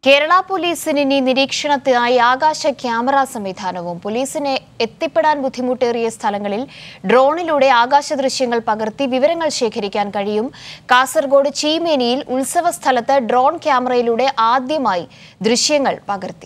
കേരള പോലീസിന് ഇനി നിരീക്ഷണത്തിനായി ആകാശ ക്യാമറ സംവിധാനവും പോലീസിന് എത്തിപ്പെടാൻ ബുദ്ധിമുട്ടേറിയ സ്ഥലങ്ങളിൽ ഡ്രോണിലൂടെ ആകാശ ദൃശ്യങ്ങൾ പകർത്തി വിവരങ്ങൾ ശേഖരിക്കാൻ കഴിയും കാസർഗോഡ് ചീമേനിയിൽ ഉത്സവ സ്ഥലത്ത് ഡ്രോൺ ക്യാമറയിലൂടെ ആദ്യമായി ദൃശ്യങ്ങൾ പകർത്തി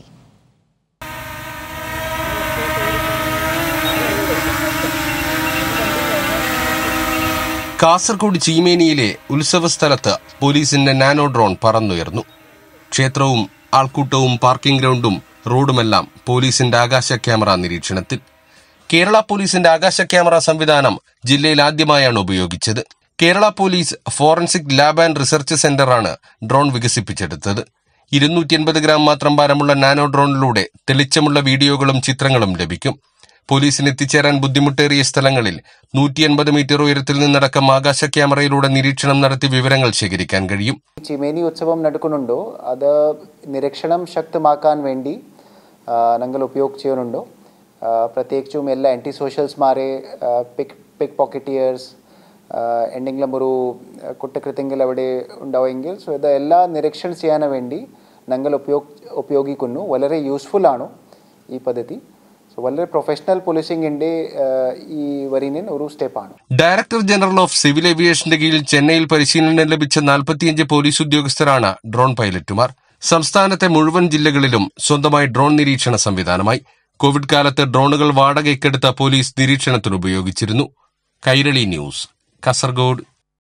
കാസർഗോഡ് ചീമേനിയിലെ ഉത്സവ സ്ഥലത്ത് പോലീസിന്റെ നാനോ ഡ്രോൺ പറന്നുയർന്നു ക്ഷേത്രവും ആൾക്കൂട്ടവും പാർക്കിംഗ് ഗ്രൗണ്ടും റോഡുമെല്ലാം പോലീസിന്റെ ആകാശ ക്യാമറ നിരീക്ഷണത്തിൽ കേരള പോലീസിന്റെ ആകാശ ക്യാമറ സംവിധാനം ജില്ലയിൽ ആദ്യമായാണ് ഉപയോഗിച്ചത് Kerala police forensic lab and research സെന്ററാണ് ഡ്രോൺ വികസിപ്പിച്ചെടുത്തത് ഇരുന്നൂറ്റി എൺപത് ഗ്രാം മാത്രം ഭാരമുള്ള നാനോ ഡ്രോണിലൂടെ തെളിച്ചമുള്ള വീഡിയോകളും ചിത്രങ്ങളും ലഭിക്കും പോലീസിന് എത്തിച്ചേരാൻ ബുദ്ധിമുട്ടേറിയ സ്ഥലങ്ങളിൽ നൂറ്റി എൺപത് മീറ്റർ ഉയരത്തിൽ നിന്നടക്കം ആകാശ ക്യാമറയിലൂടെ നിരീക്ഷണം നടത്തി വിവരങ്ങൾ ശേഖരിക്കാൻ കഴിയും ചിമേനി ഉത്സവം നടക്കുന്നുണ്ടോ അത് നിരീക്ഷണം ശക്തമാക്കാൻ വേണ്ടി ആ, ഞങ്ങൾ ഉപയോഗിക്കുന്നുണ്ടോ ആ, പ്രത്യേകിച്ചും എല്ലാ ആൻറ്റി സോഷ്യൽസ്മാരെ പിക് പിക് പോക്കറ്റിയേഴ്സ് എന്തെങ്കിലും ഒരു കുറ്റകൃത്യങ്ങൾ അവിടെ ഉണ്ടാവുമെങ്കിൽ സോ ഇത് എല്ലാ നിരീക്ഷണം ചെയ്യാൻ വേണ്ടി ഞങ്ങൾ ഉപയോഗ ഉപയോഗിക്കുന്നു വളരെ യൂസ്ഫുൾ ആണ് ഈ പദ്ധതി സോ വളരെ പ്രൊഫഷണൽ പോലീസിംഗിൻ്റെ ഈ വരിനിൻ ഒരു സ്റ്റെപ്പാണ് ഡയറക്ടർ ജനറൽ ഓഫ് സിവിൽ ഏവിയേഷന്റെ കീഴിൽ ചെന്നൈയിൽ പരിശീലനം ലഭിച്ച നാൽപ്പത്തിയഞ്ച് പോലീസ് ഉദ്യോഗസ്ഥരാണ് ഡ്രോൺ പൈലറ്റുമാർ സംസ്ഥാനത്തെ മുഴുവൻ ജില്ലകളിലും സ്വന്തമായി ഡ്രോൺ നിരീക്ഷണ സംവിധാനമായി കോവിഡ് കാലത്ത് ഡ്രോണുകൾ വാടകയ്ക്കെടുത്ത പോലീസ് നിരീക്ഷണത്തിന് ഉപയോഗിച്ചിരുന്നു കൈരളി ന്യൂസ് കാസർഗോഡ്